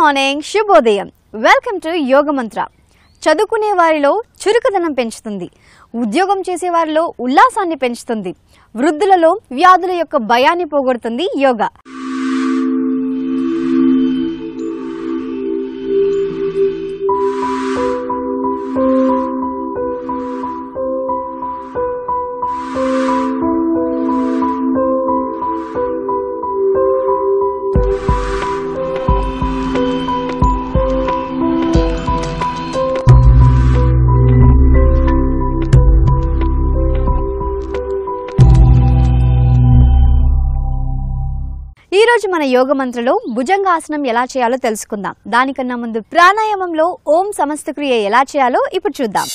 morning శుభోదయం welcome to యోగ మంత్ర చదువుకునే వారిలో చురుకుదనం పెంచుతుంది ఉద్యోగం చేసే వారిలో ఉల్లాసాన్ని పెంచుతుంది వృద్ధులలో వ్యాధుల యొక్క భయాన్ని పోగొడుతుంది యోగా ఈ రోజు మన యోగ మంత్రలో భుజంగాసనం ఎలా చేయాలో తెలుసుకుందాం దానికన్నా ముందు ప్రాణాయామంలో ఓం సమస్త క్రియ ఎలా చేయాలో ఇప్పుడు చూద్దాం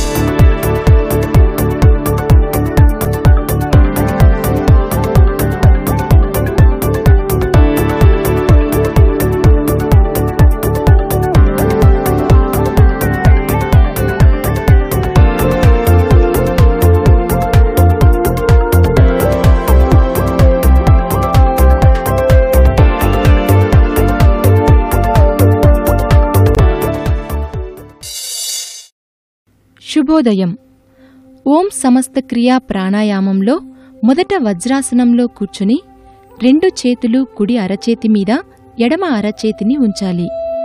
శుభోదయం ఓం సమస్త క్రియా ప్రాణాయామంలో మొదట వజ్రాసనంలో కూర్చుని రెండు చేతులు కుడి అరచేతి మీద ఎడమ అరచేతిని ఉంచాలి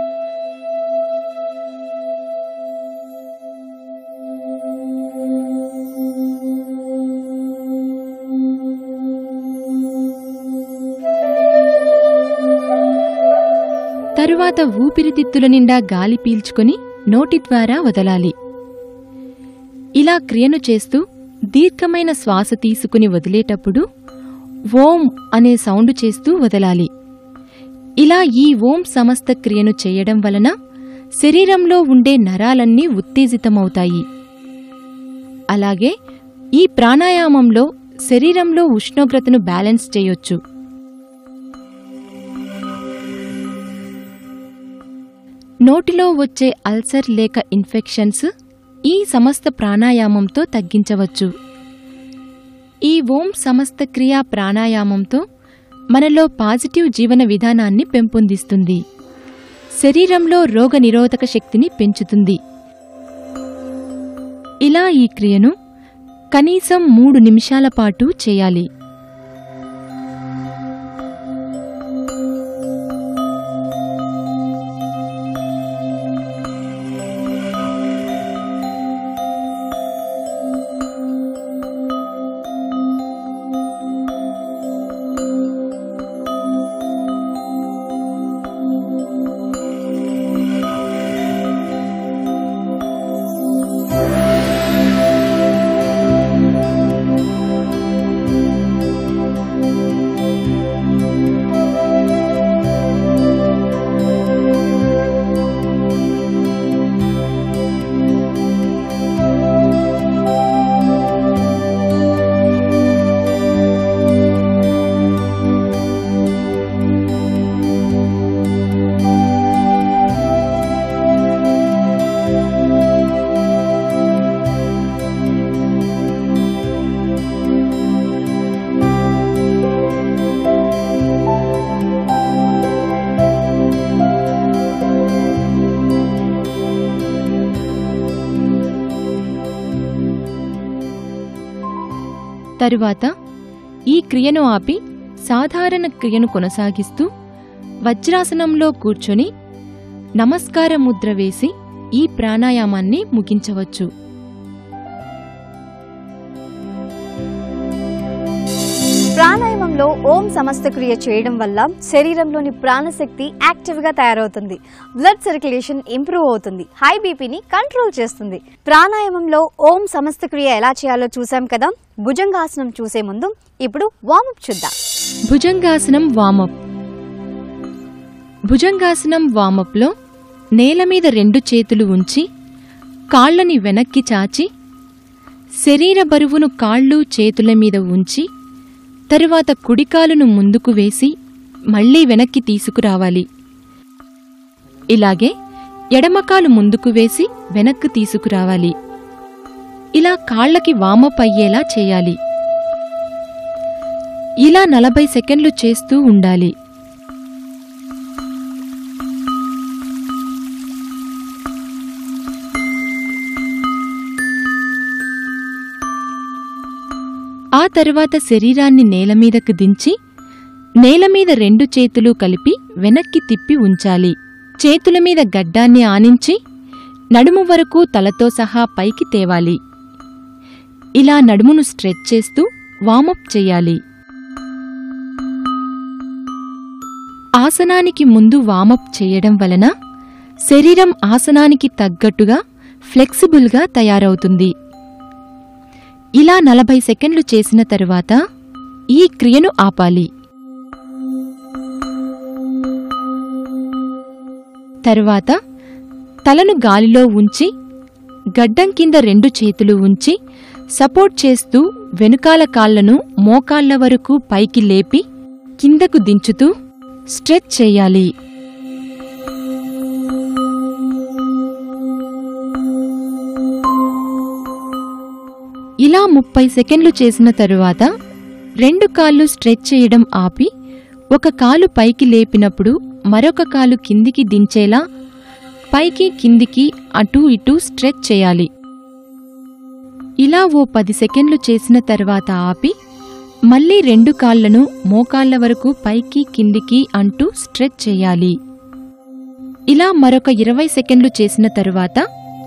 తరువాత ఊపిరితిత్తుల నిండా గాలి పీల్చుకొని నోటి ద్వారా వదలాలి ఇలా క్రియను చేస్తూ దీర్ఘమైన శ్వాస తీసుకుని వదిలేటప్పుడు ఓం అనే సౌండ్ చేస్తూ వదలాలి ఇలా ఈ ఓం సమస్త క్రియను చేయడం వలన శరీరంలో ఉండే నరాలన్నీ ఉత్తేజితమవుతాయి అలాగే ఈ ప్రాణాయామంలో శరీరంలో ఉష్ణోగ్రతను బ్యాలెన్స్ చేయొచ్చు నోటిలో వచ్చే అల్సర్ లేక ఇన్ఫెక్షన్స్ ఈ సమస్త ప్రాణాయామంతో తగ్గించవచ్చు ఈ ఓం సమస్త క్రియా ప్రాణాయామంతో మనలో పాజిటివ్ జీవన విధానాన్ని పెంపొందిస్తుంది శరీరంలో రోగనిరోధక శక్తిని పెంచుతుంది ఇలా ఈ క్రియను కనీసం మూడు నిమిషాల పాటు చేయాలి తరువాత ఈ క్రియను ఆపి సాధారణ క్రియను కొనసాగిస్తూ వజ్రాసనంలో కూర్చొని నమస్కార ముద్ర వేసి ఈ ప్రాణాయామాన్ని ముగించవచ్చు ప్రాణాయామంలో ఓం సమస్త క్రియ చేయడం వల్ల శరీరంలోని ప్రాణశక్తి యాక్టివ్ గా తయారవుతుంది బ్లడ్ సర్క్యులేషన్ ఇంప్రూవ్ అవుతుంది హై బీపీని కంట్రోల్ చేస్తుంది ప్రాణాయామంలో ఓం సమస్త క్రియ ఎలా చేయాలో చూసాం కదా భుజంగాసనం చూసే ముందు ఇప్పుడు వార్మప్ చూద్దాం భుజంగాసనం వామప్ భుజంగాసనం వామప్లో నేల మీద రెండు చేతులు ఉంచి కాళ్ళని వెనక్కి చాచి శరీర బరువును కాళ్ళు చేతుల మీద ఉంచి తరువాత కుడికాలును ముందుకు వేసి మళ్ళీ వెనక్కి తీసుకురావాలి ఇలాగే ఎడమకాలు ముందుకు వేసి వెనక్కు తీసుకురావాలి ఇలా కాళ్ళకి వామప్ అయ్యేలా చేయాలి ఇలా నలభై సెకండ్లు చేస్తూ ఉండాలి తరువాత శరీరాన్ని నేలమీదకు దించి నేలమీద రెండు చేతులు కలిపి వెనక్కి తిప్పి ఉంచాలి చేతుల మీద గడ్డాన్ని ఆనించి నడుము వరకు తలతో సహా పైకి తేవాలి ఇలా నడుమును స్ట్రెచ్ చేస్తూ వామప్ చెయ్యాలి ఆసనానికి ముందు వామప్ చేయడం వలన శరీరం ఆసనానికి తగ్గట్టుగా ఫ్లెక్సిబుల్గా తయారవుతుంది ఇలా నలభై సెకండ్లు చేసిన తరువాత ఈ క్రియను ఆపాలి తరువాత తలను గాలిలో ఉంచి గడ్డం కింద రెండు చేతులు ఉంచి సపోర్ట్ చేస్తూ వెనుకాల కాళ్లను మోకాళ్ల వరకు పైకి లేపి కిందకు దించుతూ స్ట్రెచ్ చేయాలి ఇలా ముప్పై సెకండ్లు చేసిన తరువాత రెండు కాళ్ళు స్ట్రెచ్ చేయడం ఆపి ఒక కాలు పైకి లేపినప్పుడు మరొక కాలు కిందికి దించేలా పైకి కిందికి అటూ ఇటూ స్ట్రెచ్ చేయాలి ఇలా ఓ పది సెకండ్లు చేసిన తర్వాత ఆపి మళ్ళీ రెండు కాళ్లను మోకాళ్ల వరకు పైకి కిందికి అంటూ స్ట్రెచ్ చేయాలి ఇలా మరొక ఇరవై సెకండ్లు చేసిన తరువాత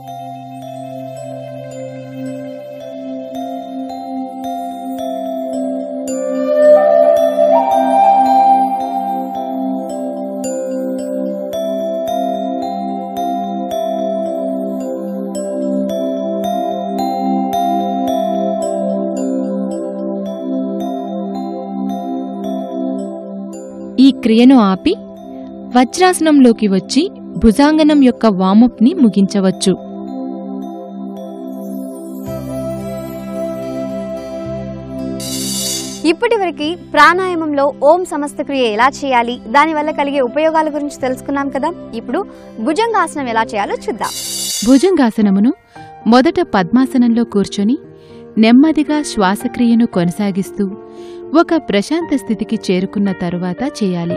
ఈ క్రియను ఆపి వజ్రాసనంలోకి వచ్చి భుజాంగనం యొక్క వామప్ని ముగించవచ్చు ఇప్పటి వరకు ప్రాణాయామంలో ఓం సమస్త క్రియ ఎలా చేయాలి దానివల్ల కలిగే ఉపయోగాల గురించి తెలుసుకున్నాం కదా ఇప్పుడు భుజంగాసనం ఎలా చేయాలో చూద్దాం భుజంగాసనమును మొదట పద్మాసనంలో కూర్చొని నెమ్మదిగా శ్వాసక్రియను కొనసాగిస్తూ ఒక ప్రశాంత స్థితికి చేరుకున్న తరువాత చేయాలి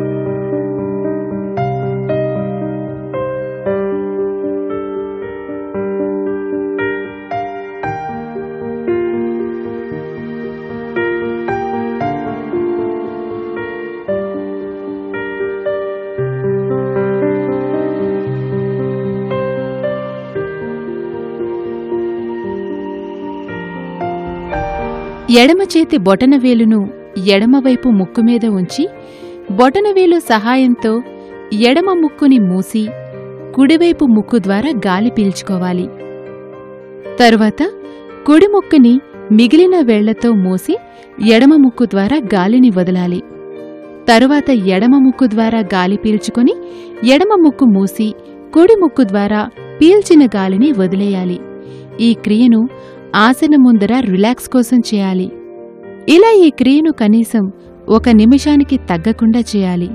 ఎడమ చేతి బొటనవేలును ఎడమవైపు ముక్కు మీద ఉంచి బొటనవేలు సహాయంతో ఎడమ ముక్కుని మూసి కుడివైపు ముక్కు ద్వారా గాలి పీల్చుకోవాలి తరువాత కుడి ముక్కుని మిగిలిన వేళ్లతో మూసి ఎడమ ముక్కు ద్వారా గాలిని వదలాలి తరువాత ఎడమ ముక్కు ద్వారా గాలి పీల్చుకొని ఎడమ ముక్కు మూసి కుడి ముక్కు ద్వారా పీల్చిన గాలిని వదిలేయాలి ఈ క్రియను ఆసన ముందర రిలాక్స్ కోసం చేయాలి ఇలా ఈ క్రియను కనీసం ఒక నిమిషానికి తగ్గకుండా చేయాలి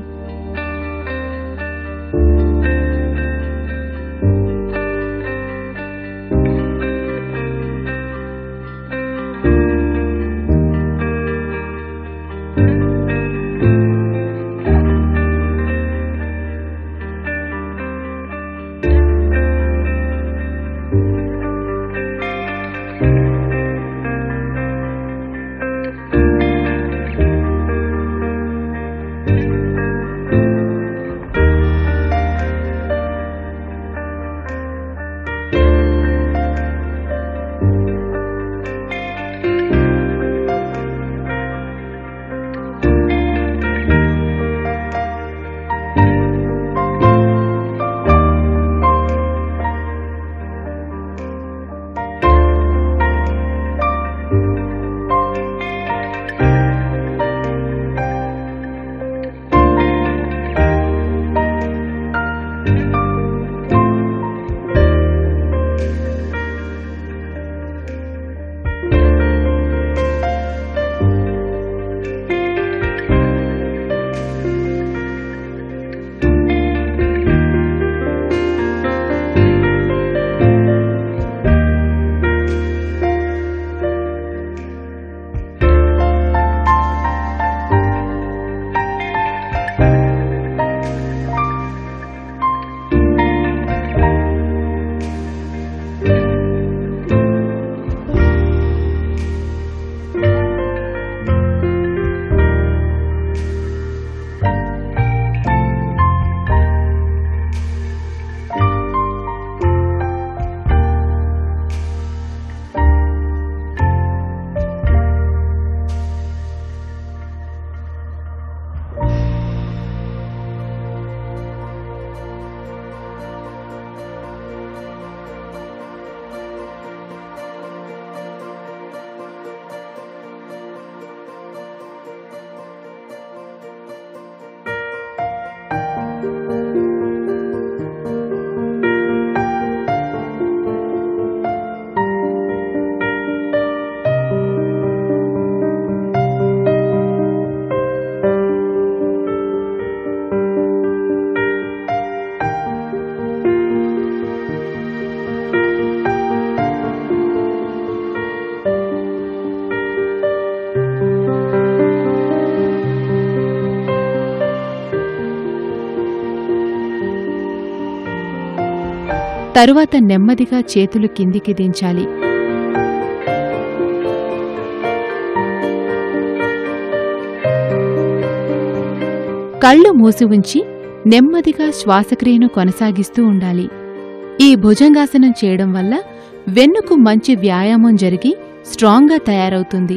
తరువాత నెమ్మదిగా చేతులు కిందికి దించాలి కళ్ళు మూసి ఉంచి నెమ్మదిగా శ్వాసక్రియను కొనసాగిస్తూ ఉండాలి ఈ భుజంగాసనం చేయడం వల్ల వెన్నుకు మంచి వ్యాయామం జరిగి స్ట్రాంగ్గా తయారవుతుంది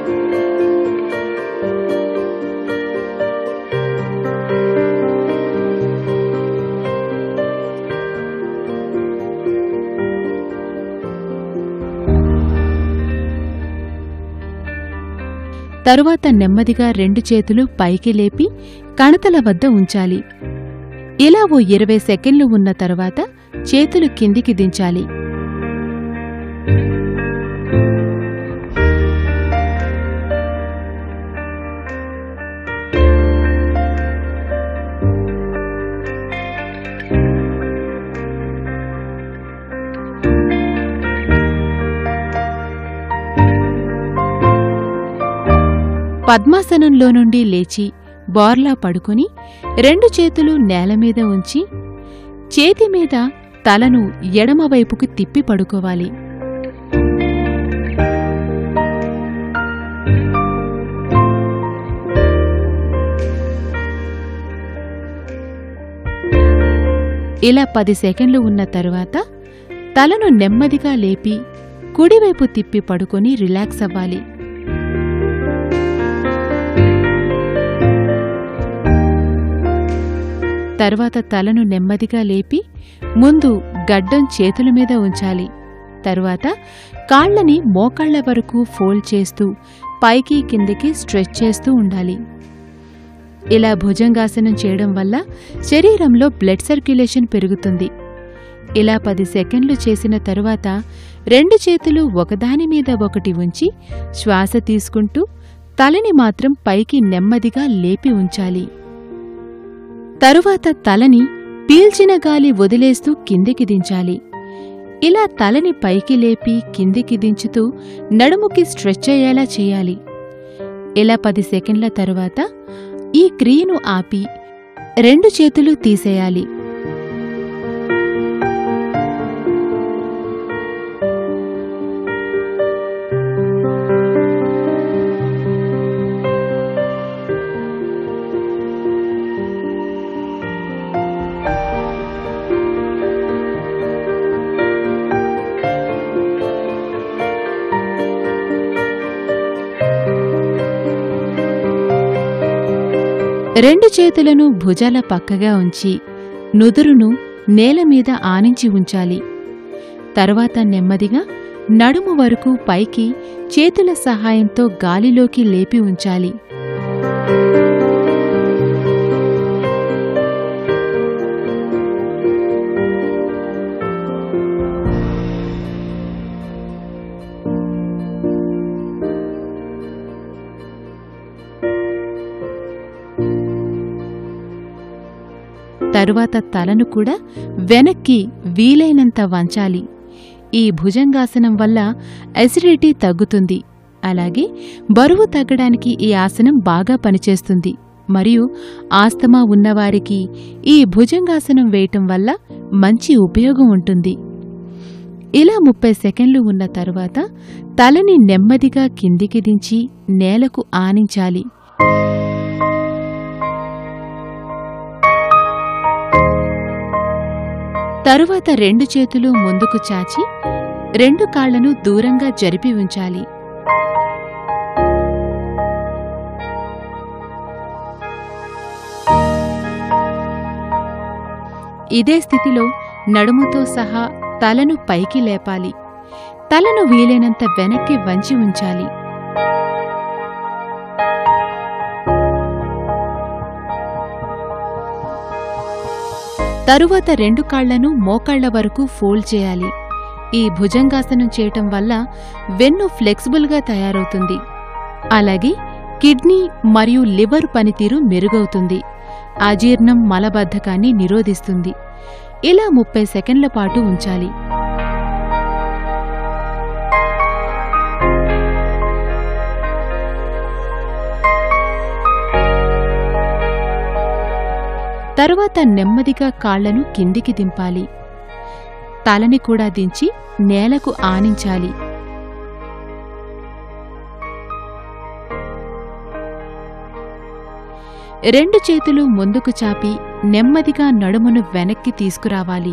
తరువాత నెమ్మదిగా రెండు చేతులు పైకి లేపి కణతల వద్ద ఉంచాలి ఇలా ఓ ఇరవై సెకండ్లు ఉన్న తర్వాత చేతులు కిందికి దించాలి పద్మాసనంలో నుండి లేచి బోర్లా పడుకుని రెండు చేతులు నేల మీద ఉంచి చేతి మీద తలను ఎడమవైపుకు తిప్పి పడుకోవాలి ఇలా పది సెకండ్లు ఉన్న తరువాత తలను నెమ్మదిగా లేపి కుడివైపు తిప్పి పడుకొని రిలాక్స్ అవ్వాలి తర్వాత తలను నెమ్మదిగా లేపి ముందు గడ్డం చేతుల మీద ఉంచాలి తరువాత కాళ్ళని మోకాళ్ల వరకు ఫోల్డ్ చేస్తూ పైకి కిందకి స్ట్రెచ్ చేస్తూ ఉండాలి ఇలా భుజంగాసనం చేయడం వల్ల శరీరంలో బ్లడ్ సర్క్యులేషన్ పెరుగుతుంది ఇలా పది సెకండ్లు చేసిన తరువాత రెండు చేతులు ఒకదాని మీద ఒకటి ఉంచి శ్వాస తీసుకుంటూ తలని మాత్రం పైకి నెమ్మదిగా లేపి ఉంచాలి తరువాత తలని పీల్చిన గాలి వదిలేస్తూ కిందికి దించాలి ఇలా తలని పైకి లేపి కిందికి దించుతూ నడుముకి స్ట్రెచ్ అయ్యేలా చేయాలి ఇలా పది సెకండ్ల తరువాత ఈ క్రియను ఆపి రెండు చేతులు తీసేయాలి రెండు చేతులను భుజాల పక్కగా ఉంచి నుదురును నేల మీద ఆనించి ఉంచాలి తర్వాత నెమ్మదిగా నడుము వరకు పైకి చేతుల సహాయంతో గాలిలోకి లేపి ఉంచాలి తరువాత తలను కూడా వెనక్కి వీలైనంత వంచాలి ఈ భుజంగాసనం వల్ల అసిడిటీ తగ్గుతుంది అలాగే బరువు తగ్గడానికి ఈ ఆసనం బాగా పనిచేస్తుంది మరియు ఆస్తమా ఉన్నవారికి ఈ భుజంగాసనం వేయటం వల్ల మంచి ఉపయోగం ఉంటుంది ఇలా ముప్పై సెకండ్లు ఉన్న తరువాత తలని నెమ్మదిగా కిందికి దించి నేలకు ఆనించాలి తరువాత రెండు చేతులు ముందుకు చాచి రెండు కాళ్లను దూరంగా జరిపి ఉంచాలి ఇదే స్థితిలో నడుముతో సహా తలను పైకి లేపాలి తలను వీలైనంత వెనక్కి వంచి ఉంచాలి తరువాత రెండు కాళ్లను మోకాళ్ల వరకు ఫోల్డ్ చేయాలి ఈ భుజంగాసనం చేయటం వల్ల వెన్ను ఫ్లెక్సిబుల్గా తయారవుతుంది అలాగే కిడ్నీ మరియు లివర్ పనితీరు మెరుగవుతుంది అజీర్ణం మలబద్ధకాన్ని నిరోధిస్తుంది ఇలా ముప్పై సెకండ్ల పాటు ఉంచాలి తరువాత నెమ్మదిగా కాళ్లను కిందికి దింపాలి తలని కూడా దించి నేలకు ఆనించాలి రెండు చేతులు ముందుకు చాపి నెమ్మదిగా నడుమును వెనక్కి తీసుకురావాలి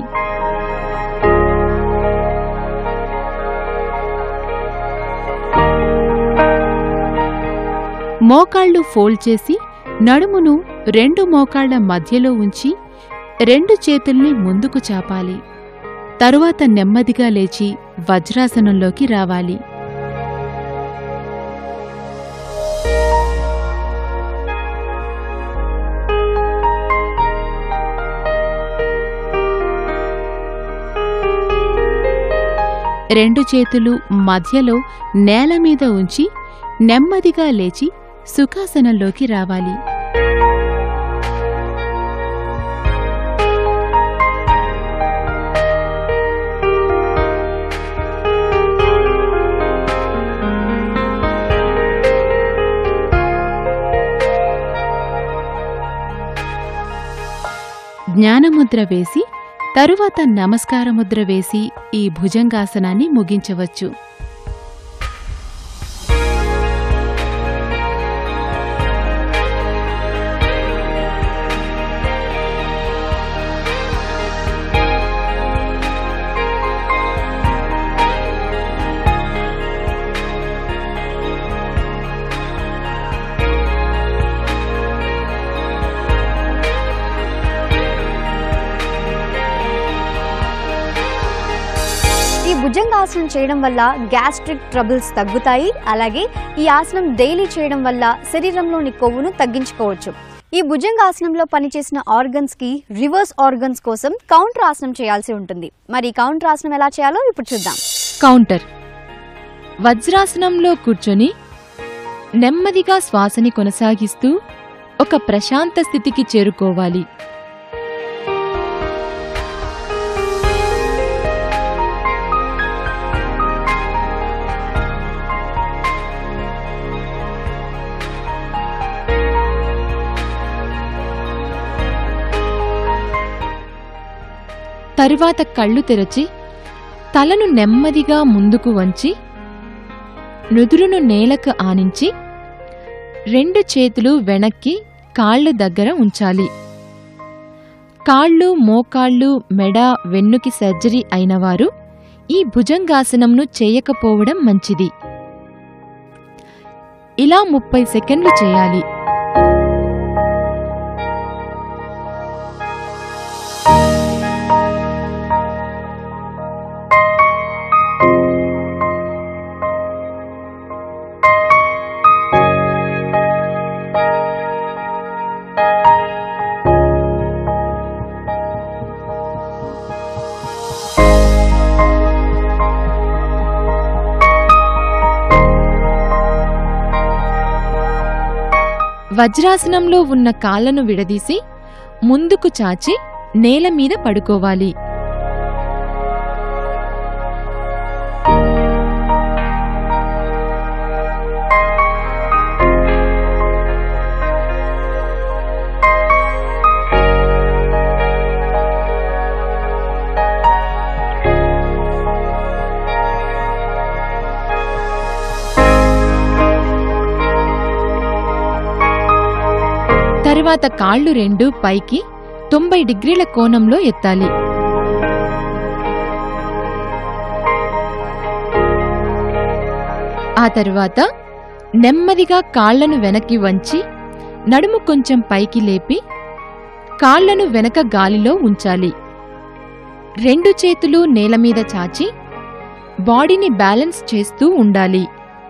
మోకాళ్ళు ఫోల్డ్ చేసి నడుమును రెండు మోకాళ్ల మధ్యలో ఉంచి రెండు చేతుల్ని ముందుకు చాపాలి తరువాత నెమ్మదిగా లేచి వజ్రాసనంలోకి రావాలి రెండు చేతులు మధ్యలో నేల మీద ఉంచి నెమ్మదిగా లేచి సుఖాసనంలోకి రావాలి జ్ఞానముద్ర వేసి తరువాత నమస్కారముద్ర వేసి ఈ భుజంగాసనాన్ని ముగించవచ్చు ఈ భుజంగాసనం చేయడం వల్ల గ్యాస్ట్రిక్ ట్రబుల్స్ తగ్గుతాయి అలాగే ఈ ఆసనం డైలీ చేయడం వల్ల శరీరంలోని కొవ్వును తగ్గించుకోవచ్చు ఈ భుజంగాసనంలో పనిచేసిన ఆర్గన్స్ కి రివర్స్ ఆర్గన్స్ కోసం కౌంటర్ ఆసనం చేయాల్సి ఉంటుంది మరి ఈ కౌంటర్ ఆసనం ఎలా చేయాలో ఇప్పుడు చూద్దాం కౌంటర్ వజ్రాసనంలో కూర్చొని నెమ్మదిగా శ్వాసని కొనసాగిస్తూ ఒక ప్రశాంత స్థితికి చేరుకోవాలి తరువాత కళ్ళు తెరచి తలను నెమ్మదిగా ముందుకు వంచి నుదురును నేలకు ఆనించి రెండు చేతులు వెనక్కి కాళ్ళు దగ్గర ఉంచాలి కాళ్ళు మోకాళ్ళు మెడ వెన్నుకి సర్జరీ అయినవారు ఈ భుజంగాసనంను చేయకపోవడం మంచిది ఇలా ముప్పై సెకండ్లు చేయాలి వజ్రాసనంలో ఉన్న కాళ్ళను విడదీసి ముందుకు చాచి నేల మీద పడుకోవాలి తరువాత కాళ్ళు రెండు పైకి తొంభై డిగ్రీల కోణంలో ఎత్తాలి ఆ తరువాత నెమ్మదిగా కాళ్లను వెనక్కి వంచి నడుము కొంచెం పైకి లేపి కాళ్లను వెనక గాలిలో ఉంచాలి రెండు చేతులు నేల మీద చాచి బాడీని బ్యాలెన్స్ చేస్తూ ఉండాలి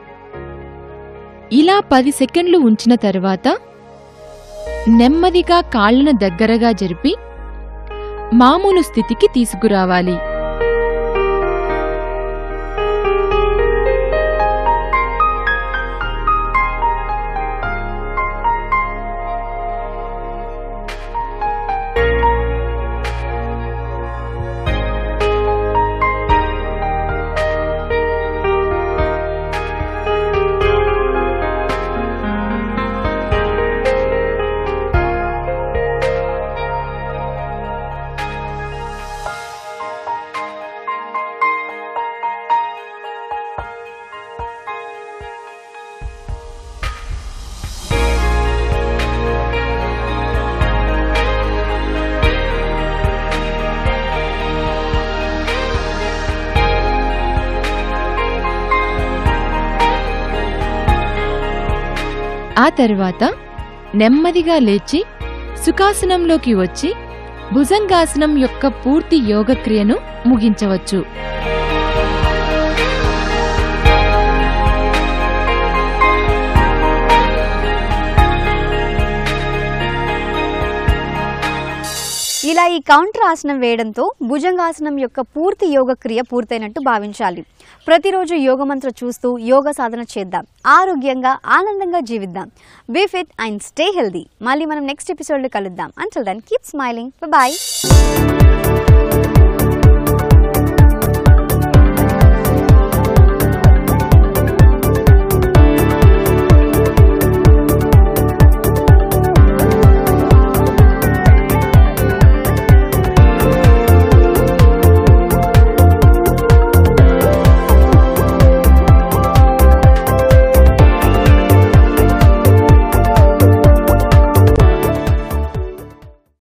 ఇలా పది సెకండ్లు ఉంచిన తరువాత నెమ్మదిగా కాళ్ళను దగ్గరగా జరిపి మామూలు స్థితికి తీసుకురావాలి ఆ తర్వాత నెమ్మదిగా లేచి సుఖాసనంలోకి వచ్చి భుజంగాసనం యొక్క పూర్తి యోగక్రియను ముగించవచ్చు ఇలా ఈ కౌంటర్ ఆసనం వేయడంతో భుజంగాసనం యొక్క పూర్తి యోగ క్రియ పూర్తయినట్టు భావించాలి ప్రతిరోజు యోగ మంత్ర చూస్తూ యోగ సాధన చేద్దాం ఆరోగ్యంగా ఆనందంగా జీవిద్దాం be fit and stay healthy మళ్ళీ మనం నెక్స్ట్ ఎపిసోడ్లో కలుద్దాం until then keep smiling bye